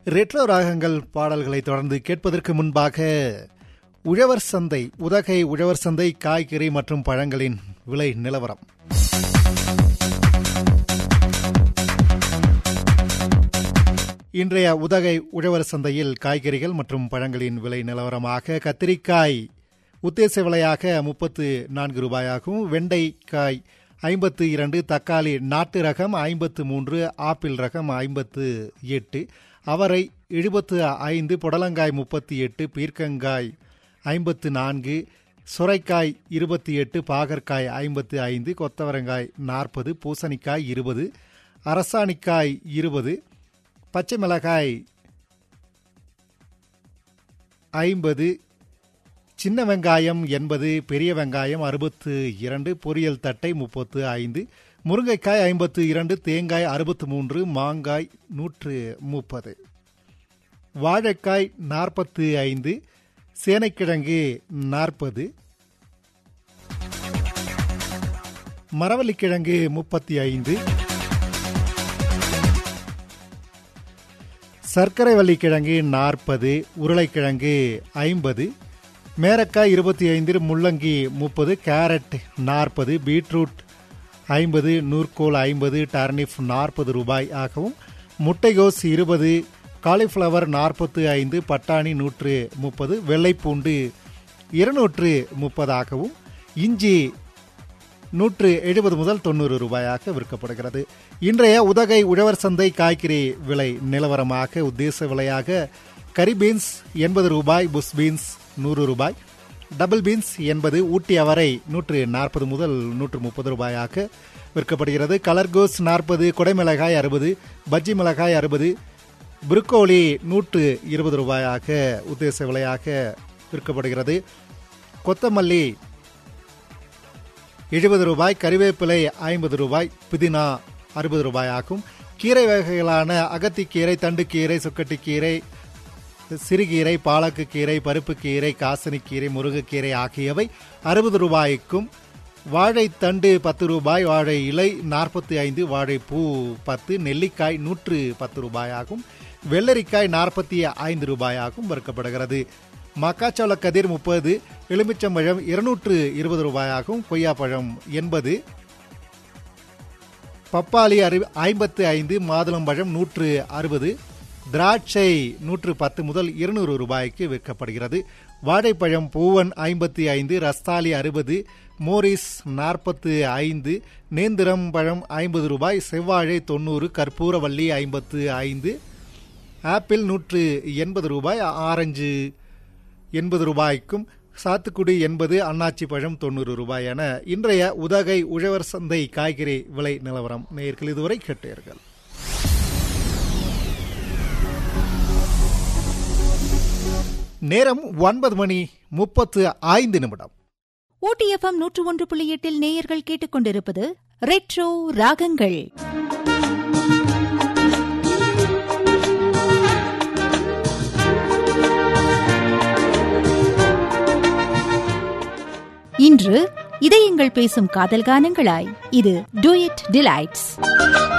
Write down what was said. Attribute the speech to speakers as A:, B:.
A: retro ராகங்கள் பாடல்களை தொடர்ந்து கேட்பதற்கு முன்பாக உழவர் சந்தை உதகை உழவர் சந்தை காய்கறி மற்றும் பழங்களின் விலை நிலவரம் இன்றைய உதகை உழவர் சந்தையில் காய்கறிகள் மற்றும் பழங்களின் விலை நிலவரமாக கத்திரிக்காய் உத்தேச விலையாக முப்பத்து நான்கு ரூபாயாகவும் வெண்டைக்காய் ஐம்பத்து இரண்டு தக்காளி நாட்டு ரகம் ஐம்பத்து மூன்று ஆப்பிள் ரகம் ஐம்பத்து எட்டு அவரை எழுபத்து ஐந்து புடலங்காய் முப்பத்தி எட்டு பீர்க்கங்காய் ஐம்பத்து நான்கு சுரைக்காய் இருபத்தி எட்டு பாகற்காய் ஐம்பத்து ஐந்து கொத்தவரங்காய் நாற்பது பூசணிக்காய் இருபது அரசாணிக்காய் இருபது பச்சை மிளகாய் ஐம்பது சின்ன வெங்காயம் எண்பது பெரிய வெங்காயம் அறுபத்து இரண்டு பொரியல் தட்டை முப்பத்து ஐந்து முருங்கைக்காய் ஐம்பத்து இரண்டு தேங்காய் அறுபத்து மூன்று மாங்காய் நூற்று முப்பது வாழைக்காய் நாற்பத்து ஐந்து சேனைக்கிழங்கு நாற்பது மரவள்ளிக்கிழங்கு முப்பத்தி ஐந்து சர்க்கரை வள்ளிக்கிழங்கு நாற்பது உருளைக்கிழங்கு ஐம்பது மேரக்காய் இருபத்தி ஐந்து முள்ளங்கி முப்பது கேரட் நாற்பது பீட்ரூட் ஐம்பது நூற்கோல் ஐம்பது டர்னிப் நாற்பது ரூபாய் ஆகவும் முட்டைகோஸ் இருபது காலிஃப்ளவர் நாற்பத்து ஐந்து பட்டாணி நூற்று முப்பது வெள்ளைப்பூண்டு இருநூற்று முப்பதாகவும் இஞ்சி நூற்று எழுபது முதல் தொண்ணூறு ரூபாயாக விற்கப்படுகிறது இன்றைய உதகை உழவர் சந்தை காய்கறி விலை நிலவரமாக உத்தேச விலையாக கரி பீன்ஸ் எண்பது ரூபாய் புஷ் பீன்ஸ் நூறு ரூபாய் டபுள் பீன்ஸ் என்பது ஊட்டி அவரை நூற்று நாற்பது முதல் நூற்று முப்பது ரூபாயாக விற்கப்படுகிறது கலர்கோஸ் நாற்பது குடைமிளகாய் அறுபது பஜ்ஜி மிளகாய் அறுபது புருக்கோலி நூற்று இருபது ரூபாயாக உத்தேச விலையாக விற்கப்படுகிறது கொத்தமல்லி எழுபது ரூபாய் கறிவேப்பிலை ஐம்பது ரூபாய் புதினா அறுபது ரூபாய் ஆகும் கீரை வகைகளான அகத்திக்கீரை தண்டுக்கீரை சுக்கட்டிக்கீரை சிறுகீரை பாலக்கு கீரை பருப்பு கீரை காசனிக்கீரை முருங்கைக்கீரை ஆகியவை அறுபது ரூபாய்க்கும் வாழைத்தண்டு பத்து ரூபாய் வாழை இலை நாற்பத்தி ஐந்து வாழைப்பூ பத்து நெல்லிக்காய் நூற்று பத்து ரூபாயாகும் வெள்ளரிக்காய் நாற்பத்தி ஐந்து ரூபாயாகும் விற்கப்படுகிறது மக்காச்சோள கதிர் முப்பது எலுமிச்சம்பழம் இருநூற்று இருபது ரூபாயாகும் கொய்யாப்பழம் எண்பது பப்பாளி அறு ஐம்பத்து ஐந்து மாதுளம்பழம் நூற்று அறுபது திராட்சை நூற்று பத்து முதல் இருநூறு ரூபாய்க்கு விற்கப்படுகிறது வாழைப்பழம் பூவன் ஐம்பத்தி ஐந்து ரஸ்தாலி அறுபது மோரிஸ் நாற்பத்து ஐந்து நேந்திரம் பழம் ஐம்பது ரூபாய் செவ்வாழை தொண்ணூறு கற்பூரவல்லி ஐம்பத்து ஐந்து ஆப்பிள் நூற்று எண்பது ரூபாய் ஆரஞ்சு எண்பது ரூபாய்க்கும் சாத்துக்குடி எண்பது அன்னாச்சி பழம் தொண்ணூறு ரூபாய் என இன்றைய உதகை உழவர் சந்தை காய்கறி விலை நிலவரம் நேர்கள் இதுவரை கேட்டீர்கள் நேரம் ஒன்பது மணி முப்பத்து ஐந்து நிமிடம்
B: ஓடிஎஃப்எம் நூற்று ஒன்று புள்ளி எட்டில் நேயர்கள் கேட்டுக்கொண்டிருப்பது ரெட்ரோ ராகங்கள் இன்று இதயங்கள் பேசும் காதல் கானங்களாய் இது டூயட் டிலைட்ஸ்